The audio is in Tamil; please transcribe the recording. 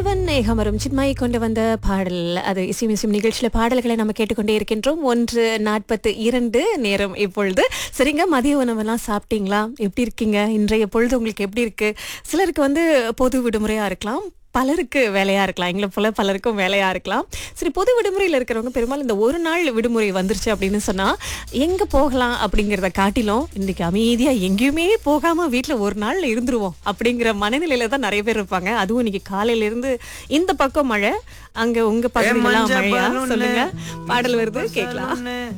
செல்வன் ஏகமரும் சின்மாயை கொண்டு வந்த பாடல் அது இசையும் இசையும் நிகழ்ச்சியில பாடல்களை நம்ம கேட்டுக்கொண்டே இருக்கின்றோம் ஒன்று நாற்பத்து இரண்டு நேரம் இப்பொழுது சரிங்க மதிய உணவெல்லாம் சாப்பிட்டீங்களா எப்படி இருக்கீங்க இன்றைய பொழுது உங்களுக்கு எப்படி இருக்கு சிலருக்கு வந்து பொது விடுமுறையா இருக்கலாம் பலருக்கு வேலையா இருக்கலாம் எங்களை போல பலருக்கும் வேலையா இருக்கலாம் சரி பொது விடுமுறையில் இருக்கிறவங்க பெரும்பாலும் இந்த ஒரு நாள் விடுமுறை வந்துருச்சு அப்படின்னு சொன்னா எங்க போகலாம் அப்படிங்கிறத காட்டிலும் இன்னைக்கு அமைதியா எங்கேயுமே போகாம வீட்ல ஒரு நாள் இருந்துருவோம் அப்படிங்கிற மனநிலையில தான் நிறைய பேர் இருப்பாங்க அதுவும் இன்னைக்கு காலையில இருந்து இந்த பக்கம் மழை அங்க உங்க பக்கத்துல மஞ்ச மழையா பலூனு, சொல்லுங்க பாடல் வருது கேட்கலாம் பலூனு.